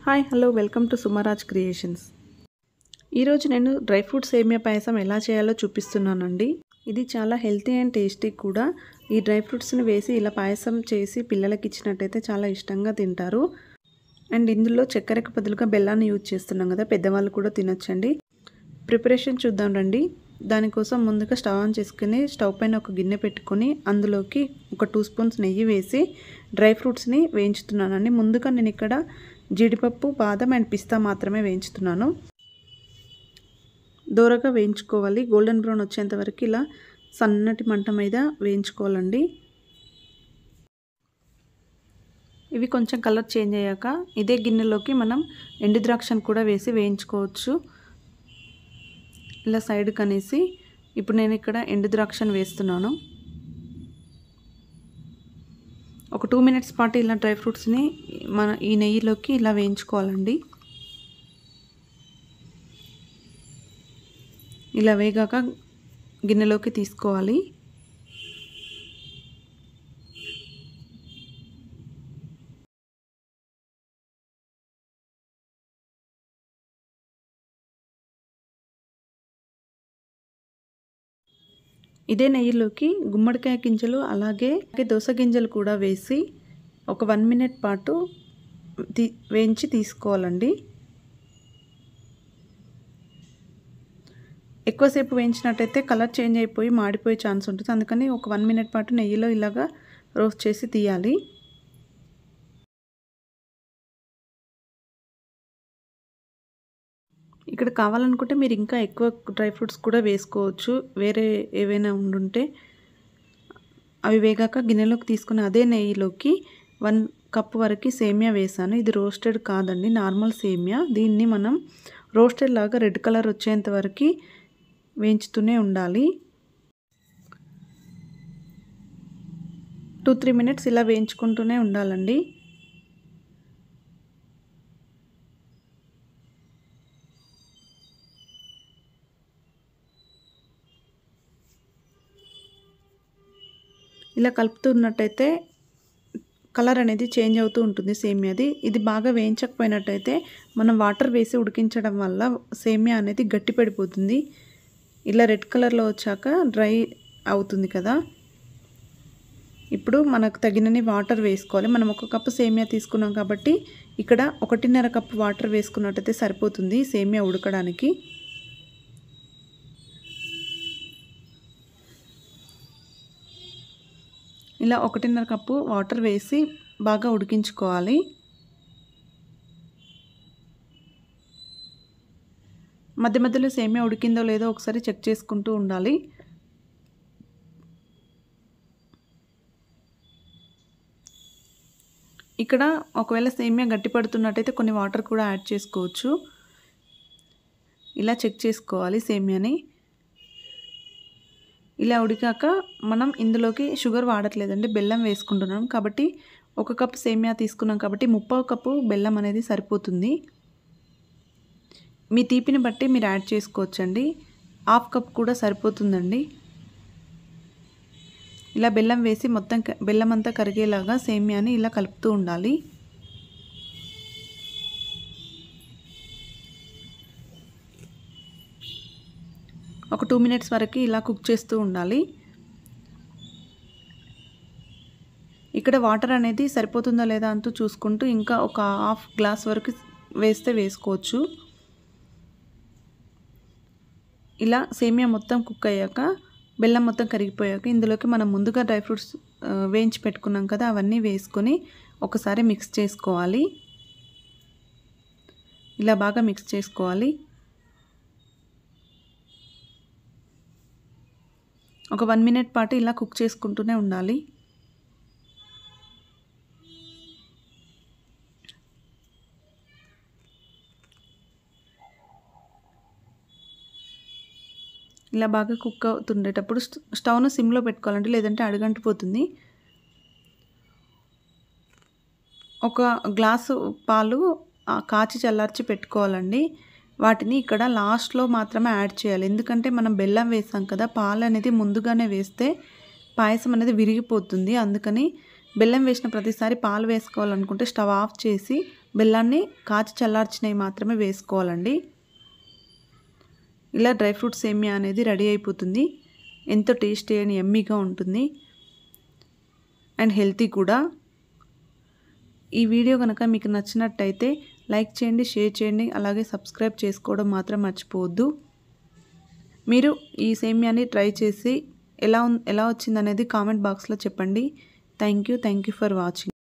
hi hello welcome to Sumaraj creations ఈరోజు నేను dry fruit సేమియా పాయసం ఎలా చేయాలో చూపిస్తున్నానండి ఇది చాలా హెల్తీ అండ్ టేస్టీ కూడా ఈ డ్రై ఫ్రూట్స్ని వేసి ఇలా పాయసం చేసి పిల్లలకి ఇచ్చినట్టయితే చాలా ఇష్టంగా తింటారు అండ్ ఇందులో చక్కెరకు బదులుగా బెల్లాన్ని యూజ్ చేస్తున్నాం కదా పెద్దవాళ్ళు కూడా తినొచ్చండి ప్రిపరేషన్ చూద్దాం రండి దానికోసం ముందుగా స్టవ్ ఆన్ చేసుకుని స్టవ్ పైన ఒక గిన్నె పెట్టుకొని అందులోకి ఒక టూ స్పూన్స్ నెయ్యి వేసి డ్రై ఫ్రూట్స్ని వేయించుతున్నానండి ముందుగా నేను ఇక్కడ జీడిపప్పు బాదం అండ్ పిస్తా మాత్రమే వేయించుతున్నాను దూరగా వేయించుకోవాలి గోల్డెన్ బ్రౌన్ వచ్చేంత వరకు ఇలా సన్నటి మంట మీద వేయించుకోవాలండి ఇవి కొంచెం కలర్ చేంజ్ అయ్యాక ఇదే గిన్నెలోకి మనం ఎండు ద్రాక్షను కూడా వేసి వేయించుకోవచ్చు ఇలా సైడ్ కనేసి ఇప్పుడు నేను ఇక్కడ ఎండు ద్రాక్షను వేస్తున్నాను ఒక టూ మినిట్స్ పాటు ఇలా డ్రై ఫ్రూట్స్ని మన ఈ నెయ్యిలోకి ఇలా వేయించుకోవాలండి ఇలా వేగాక గిన్నెలోకి తీసుకోవాలి ఇదే నెయ్యిలోకి గుమ్మడికాయ గింజలు అలాగే దోస గింజలు కూడా వేసి ఒక వన్ మినిట్ పాటు తీ వేయించి తీసుకోవాలండి ఎక్కువసేపు వేయించినట్టయితే కలర్ చేంజ్ అయిపోయి మాడిపోయే ఛాన్స్ ఉంటుంది అందుకని ఒక వన్ మినిట్ పాటు నెయ్యిలో ఇలాగా రోస్ట్ చేసి తీయాలి ఇక్కడ కావాలనుకుంటే మీరు ఇంకా ఎక్కువ డ్రై ఫ్రూట్స్ కూడా వేసుకోవచ్చు వేరే ఏవైనా ఉండుంటే అవి వేగాక గిన్నెలోకి తీసుకుని అదే నెయ్యిలోకి వన్ కప్ వరకు సేమియా వేసాను ఇది రోస్టెడ్ కాదండి నార్మల్ సేమియా దీన్ని మనం రోస్టెడ్ లాగా రెడ్ కలర్ వచ్చేంత వరకు వేయించుతూనే ఉండాలి టూ త్రీ మినిట్స్ ఇలా వేయించుకుంటూనే ఉండాలండి ఇలా కలుపుతున్నట్టయితే కలర్ అనేది చేంజ్ అవుతూ ఉంటుంది సేమియాది ఇది బాగా వేయించకపోయినట్టయితే మనం వాటర్ వేసి ఉడికించడం వల్ల సేమియా అనేది గట్టి పడిపోతుంది ఇలా రెడ్ కలర్లో వచ్చాక డ్రై అవుతుంది కదా ఇప్పుడు మనకు తగినన్ని వాటర్ వేసుకోవాలి మనం ఒక కప్పు సేమియా తీసుకున్నాం కాబట్టి ఇక్కడ ఒకటిన్నర కప్పు వాటర్ వేసుకున్నట్టయితే సరిపోతుంది సేమియా ఉడకడానికి ఇలా ఒకటిన్నర కప్పు వాటర్ వేసి బాగా ఉడికించుకోవాలి మధ్య మధ్యలో సేమియా ఉడికిందో లేదో ఒకసారి చెక్ చేసుకుంటూ ఉండాలి ఇక్కడ ఒకవేళ సేమియా గట్టి పడుతున్నట్టయితే కొన్ని వాటర్ కూడా యాడ్ చేసుకోవచ్చు ఇలా చెక్ చేసుకోవాలి సేమియాని ఇలా ఉడికాక మనం ఇందులోకి షుగర్ వాడట్లేదండి బెల్లం వేసుకుంటున్నాం కాబట్టి ఒక కప్ సేమియా తీసుకున్నాం కాబట్టి ముప్పావు కప్పు బెల్లం అనేది సరిపోతుంది మీ తీపిని బట్టి మీరు యాడ్ చేసుకోవచ్చండి హాఫ్ కప్ కూడా సరిపోతుందండి ఇలా బెల్లం వేసి మొత్తం బెల్లం అంతా కరిగేలాగా సేమియాని ఇలా కలుపుతూ ఉండాలి ఒక టూ మినిట్స్ వరకు ఇలా కుక్ చేస్తూ ఉండాలి ఇక్కడ వాటర్ అనేది సరిపోతుందా లేదా అంటూ చూసుకుంటూ ఇంకా ఒక హాఫ్ గ్లాస్ వరకు వేస్తే వేసుకోవచ్చు ఇలా సేమియా మొత్తం కుక్ అయ్యాక బెల్లం మొత్తం కరిగిపోయాక ఇందులోకి మనం ముందుగా డ్రై ఫ్రూట్స్ వేయించి పెట్టుకున్నాం కదా అవన్నీ వేసుకొని ఒకసారి మిక్స్ చేసుకోవాలి ఇలా బాగా మిక్స్ చేసుకోవాలి ఒక వన్ మినిట్ పాటు ఇలా కుక్ చేసుకుంటూనే ఉండాలి ఇలా బాగా కుక్ అవుతుండేటప్పుడు స్టవ్ను సిమ్లో పెట్టుకోవాలండి లేదంటే అడుగంటిపోతుంది ఒక గ్లాసు పాలు కాచి చల్లార్చి పెట్టుకోవాలండి వాటిని ఇక్కడ లాస్ట్లో మాత్రమే యాడ్ చేయాలి ఎందుకంటే మనం బెల్లం వేసాం కదా పాలు అనేది ముందుగానే వేస్తే పాయసం అనేది విరిగిపోతుంది అందుకని బెల్లం వేసిన ప్రతిసారి పాలు వేసుకోవాలనుకుంటే స్టవ్ ఆఫ్ చేసి బెల్లాన్ని కాచి చల్లార్చినవి మాత్రమే వేసుకోవాలండి ఇలా డ్రై ఫ్రూట్ సేమియా అనేది రెడీ అయిపోతుంది ఎంతో టేస్టీ అని ఎమ్మీగా ఉంటుంది అండ్ హెల్తీ కూడా ఈ వీడియో కనుక మీకు నచ్చినట్టయితే లైక్ చేయండి షేర్ చేయండి అలాగే సబ్స్క్రైబ్ చేసుకోవడం మాత్రం మర్చిపోవద్దు మీరు ఈ సేమియాని ట్రై చేసి ఎలా ఎలా వచ్చిందనేది కామెంట్ బాక్స్లో చెప్పండి thank you thank you for watching